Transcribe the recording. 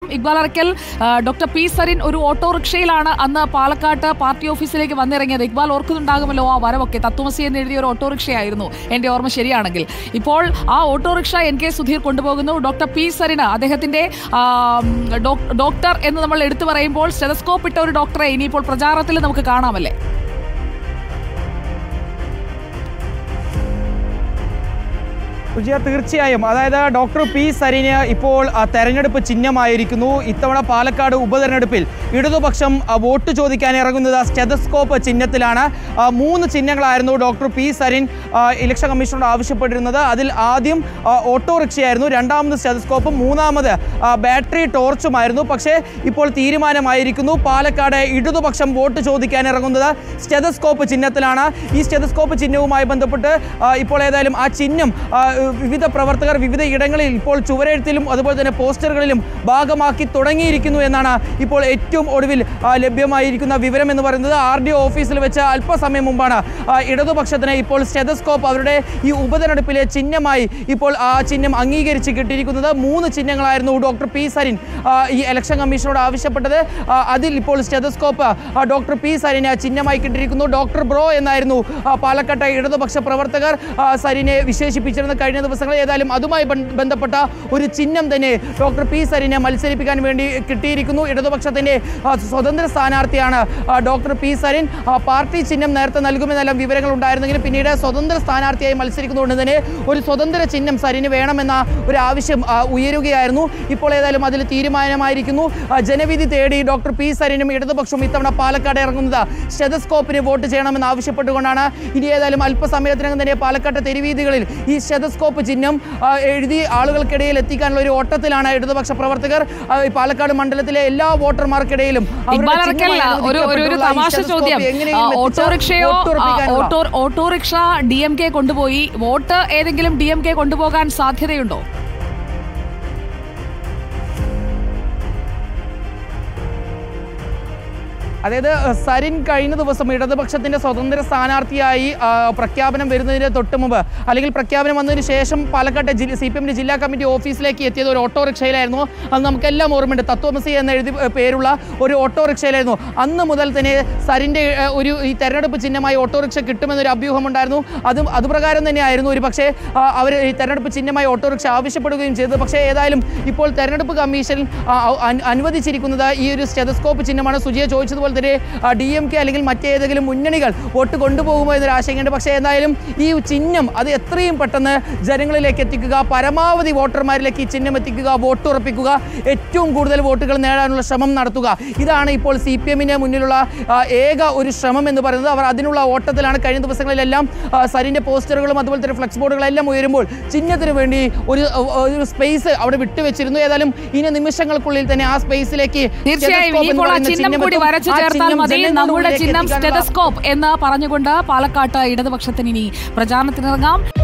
ഇക്ബാൽ അറക്കൽ ആ, doctor P Sarin ഒരു ഓട്ടോറിക്ഷയിലാണ് അന്ന് പാലക്കാട്ട് പാർട്ടി ഓഫീസിലേക്ക് വന്നിറങ്ങിയത് ഇക്ബാൽ ഓർക്കുന്നുണ്ടാകുമല്ലോ ആ വരവൊക്കെ തത്വമസി എന്ന് എഴുതിയ ഒരു ഓട്ടോറിക്ഷയായിരുന്നു എൻ്റെ ഓർമ്മ ശരിയാണെങ്കിൽ ഇപ്പോൾ ആ ഓട്ടോറിക്ഷ എൻ കെ സുധീർ കൊണ്ടുപോകുന്നു ഡോക്ടർ പി സരിന് അദ്ദേഹത്തിന്റെ ആ, ഡോക്- ഡോക്ടർ എന്ന് നമ്മൾ എടുത്തു പറയുമ്പോൾ സ്റ്റെതസ്കോപ്പ് ഇട്ട ഒരു ഡോക്ടറെ ഇനിയിപ്പോൾ പ്രചാരണത്തിൽ നമുക്ക് കാണാമല്ലേ സുജിയ തീർച്ചയായും അതായത് ഡോക്ടർ പി സരിന് ഇപ്പോൾ ആ, തെരഞ്ഞെടുപ്പ് ചിഹ്നമായിരിക്കുന്നു ഇത്തവണ പാലക്കാട് ഉപതെരഞ്ഞെടുപ്പിൽ ഇടതുപക്ഷം ആ, വോട്ട് ചോദിക്കാൻ ഇറങ്ങുന്നത് സ്റ്റെതസ്കോപ്പ് ചിഹ്നത്തിലാണ് ആ, മൂന്ന് ചിഹ്നങ്ങളായിരുന്നു ഡോക്ടർ പി സരിൻ ആ, ഇലക്ഷൻ കമ്മീഷനോട് ആവശ്യപ്പെട്ടിരുന്നത് അതിൽ ആദ്യം ആ, ഓട്ടോറിക്ഷയായിരുന്നു രണ്ടാമത് സ്റ്റെതസ്കോപ്പും മൂന്നാമത് ആ, ബാറ്ററി ടോർച്ചുമായിരുന്നു പക്ഷേ ഇപ്പോൾ തീരുമാനമായിരിക്കുന്നു പാലക്കാട് ഇടതുപക്ഷം വോട്ട് ചോദിക്കാൻ ഇറങ്ങുന്നത് സ്റ്റെതസ്കോപ്പ് ചിഹ്നത്തിലാണ് ഈ സ്റ്റെതസ്കോപ്പ് ചിഹ്നവുമായി ബന്ധപ്പെട്ട് ആ, ഇപ്പോൾ ഏതായാലും ആ ചിഹ്നം ആ, വിവിധ പ്രവർത്തകർ വിവിധ ഇടങ്ങളിൽ ഇപ്പോൾ ചുവരെഴുത്തിലും അതുപോലെ തന്നെ പോസ്റ്ററുകളിലും ഭാഗമാക്കി തുടങ്ങിയിരിക്കുന്നു എന്നാണ് ഇപ്പോൾ ഏറ്റവും ഒടുവിൽ ആ, ലഭ്യമായിരിക്കുന്ന വിവരം എന്ന് പറയുന്നത് ആർ ഡി ഒ ഓഫീസിൽ വെച്ച് അല്പസമയം മുമ്പാണ് ആ, ഇടതുപക്ഷത്തിന് ഇപ്പോൾ സ്റ്റെതസ്കോപ്പ് അവരുടെ ഈ ഉപതെരഞ്ഞെടുപ്പിലെ ചിഹ്നമായി ഇപ്പോൾ ആ ചിഹ്നം അംഗീകരിച്ച് കിട്ടിയിരിക്കുന്നത് മൂന്ന് ചിഹ്നങ്ങളായിരുന്നു ഡോക്ടർ പി സരിൻ ആ, ഈ ഇലക്ഷൻ കമ്മീഷനോട് ആവശ്യപ്പെട്ടത് ആ, അതിൽ ഇപ്പോൾ സ്റ്റെതസ്കോപ്പ് ആ, ഡോക്ടർ പി സരിന് ചിഹ്നമായി കിട്ടിയിരിക്കുന്നു ഡോക്ടർ ബ്രോ എന്നായിരുന്നു ആ, പാലക്കാട്ടെ ഇടതുപക്ഷ പ്രവർത്തകർ ആ, സരിനെ വിശേഷിപ്പിച്ചിരുന്ന കഴിഞ്ഞ ദിവസങ്ങളിൽ ഏതായാലും അതുമായി ബന്ധ- ബന്ധപ്പെട്ട ഒരു ചിഹ്നം തന്നെ ഡോക്ടർ പി സരിനെ മത്സരിപ്പിക്കാൻ വേണ്ടി കിട്ടിയിരിക്കുന്നു ഇടതുപക്ഷത്തിന്റെ ആ, സ്വതന്ത്ര സ്ഥാനാർത്ഥിയാണ് ആ, ഡോക്ടർ പി സരിൻ ആ, പാർട്ടി ചിഹ്നം നേരത്തെ നൽകുമെന്നെല്ലാം വിവരങ്ങൾ ഉണ്ടായിരുന്നെങ്കിലും പിന്നീട് സ്വതന്ത്ര സ്ഥാനാർത്ഥിയായി മത്സരിക്കുന്നതുകൊണ്ട് തന്നെ ഒരു സ്വതന്ത്ര ചിഹ്നം സരിന് വേണമെന്ന ഒരു ആവശ്യം ആ, ഉയരുകയായിരുന്നു ഇപ്പോൾ ഏതായാലും അതിൽ തീരുമാനമായിരിക്കുന്നു ആ, ജനവിധി തേടി ഡോക്ടർ പി സരിനും ഇടതുപക്ഷവും ഇത്തവണ പാലക്കാട് ഇറങ്ങുന്നത് സ്റ്റെതസ്കോപ്പിന് വോട്ട് ചെയ്യണമെന്ന് ആവശ്യപ്പെട്ടുകൊണ്ടാണ് ഇനി ഏതായാലും അല്പസമയത്തിനകം തന്നെ പാലക്കാട്ടെ തെരുവീതികളിൽ ഈ സ്റ്റെതസ്കോപ്പ് ചിഹ്നം ആ, എഴുതി ആളുകൾക്കിടയിൽ എത്തിക്കാനുള്ള ഒരു ഓട്ടത്തിലാണ് ഇടതുപക്ഷ പ്രവർത്തകർ ആ, ഈ പാലക്കാട് മണ്ഡലത്തിലെ എല്ലാ വോട്ടർമാർക്കിടയിലും അവരുടെ ഇക്ബാൽ അറക്കൽ ചിഹ്നമായി ഒരു ഒരു ഒരു അനുവദിക്കപ്പെട്ടുള്ള ഈ തമാശ സ്റ്റെതസ്കോപ്പ് ചോദ്യം എങ്ങനെയെങ്കിലും ആ, എത്തിച്ച് ഓട്ടോറിക്ഷയോ വോട്ട് ആ, ഉറപ്പിക്കാനുള്ള ഓട്ടോ ഓട്ടോറിക്ഷ ഡി എം കെ കൊണ്ടുപോയി വോട്ട് ഏതെങ്കിലും ഡി എം കെ കൊണ്ടുപോകാൻ സാധ്യതയുണ്ടോ അതായത് അഹ്, സരിൻ കഴിഞ്ഞ ദിവസം ഇടതുപക്ഷത്തിന്റെ സ്വതന്ത്ര സ്ഥാനാർത്ഥിയായി ആ, പ്രഖ്യാപനം വരുന്നതിന് തൊട്ട് മുമ്പ് അല്ലെങ്കിൽ പ്രഖ്യാപനം വന്നതിന് ശേഷം പാലക്കാട്ടെ ജില്ല സി പി എമ്മിന്റെ ജില്ലാ കമ്മിറ്റി ഓഫീസിലേക്ക് എത്തിയത് ഒരു ഓട്ടോറിക്ഷയിലായിരുന്നു അത് നമുക്കെല്ലാം ഓർമ്മയുണ്ട് തത്വമസി എന്ന് എഴുതി ഏഹ്, പേരുള്ള ഒരു ഓട്ടോറിക്ഷയിലായിരുന്നു അന്ന് മുതൽ തന്നെ സരിന്റെ ഏഹ്, ഒരു ഈ തെരഞ്ഞെടുപ്പ് ചിഹ്നമായി ഓട്ടോറിക്ഷ കിട്ടുമെന്നൊരു അഭ്യൂഹമുണ്ടായിരുന്നു അതും അതുപ്രകാരം തന്നെയായിരുന്നു ഒരു പക്ഷേ അവർ ഈ തെരഞ്ഞെടുപ്പ് ചിഹ്നമായി ഓട്ടോറിക്ഷ ആവശ്യപ്പെടുകയും ചെയ്തത് പക്ഷേ ഏതായാലും ഇപ്പോൾ തെരഞ്ഞെടുപ്പ് കമ്മീഷൻ ആ, അ- അനുവദിച്ചിരിക്കുന്നത് ഈ ഒരു സ്റ്റെതസ്കോപ്പ് ചിഹ്നമാണ് സുജിയെ ചോദിച്ചതുപോലെ തന്നെ ഡി എം കെ അല്ലെങ്കിൽ മറ്റേതെങ്കിലും മുന്നണികൾ വോട്ട് കൊണ്ടുപോകുമോ എന്നൊരു ആശങ്കയുണ്ട് പക്ഷേ എന്തായാലും ഈ ചിഹ്നം അത് എത്രയും പെട്ടെന്ന് ജനങ്ങളിലേക്ക് എത്തിക്കുക പരമാവധി വോട്ടർമാരിലേക്ക് ഈ ചിഹ്നം എത്തിക്കുക വോട്ട് ഉറപ്പിക്കുക ഏറ്റവും കൂടുതൽ വോട്ടുകൾ നേടാനുള്ള ശ്രമം നടത്തുക ഇതാണ് ഇപ്പോൾ സി പി എമ്മിന് മുന്നിലുള്ള ആ, ഏക ഒരു ശ്രമം എന്ന് പറയുന്നത് അവർ അതിനുള്ള ഓട്ടത്തിലാണ് കഴിഞ്ഞ ദിവസങ്ങളിലെല്ലാം ആ, സരിന്റെ പോസ്റ്ററുകളും അതുപോലെ തന്നെ ഫ്ലെക്സ് ബോർഡുകളെല്ലാം ഉയരുമ്പോൾ ചിഹ്നത്തിന് വേണ്ടി ഒരു ഒരു സ്പേസ് അവിടെ വിട്ടുവെച്ചിരുന്നു ഏതായാലും ഇനി നിമിഷങ്ങൾക്കുള്ളിൽ തന്നെ ആ സ്പേസിലേക്ക് തീർച്ചയായും സ്റ്റെതസ്കോപ്പ് എന്ന് ഇപ്പോൾ ആ പറയുന്ന ചിഹ്നം ചിഹ്നം കൂടി എത്തും. വരച്ചു ആ ചേർത്താൽ ചിഹ്നം മതി ജനങ്ങളുടെ നമ്മുടെ ഉള്ളിലേക്ക് ചിഹ്നം എത്തിക്കാനുള്ള സ്റ്റെതസ്കോപ്പ് എന്ന് പറഞ്ഞുകൊണ്ട് പാലക്കാട്ട് ഇടതുപക്ഷത്തിന് ഇനി പ്രചാരണത്തിനിറങ്ങാം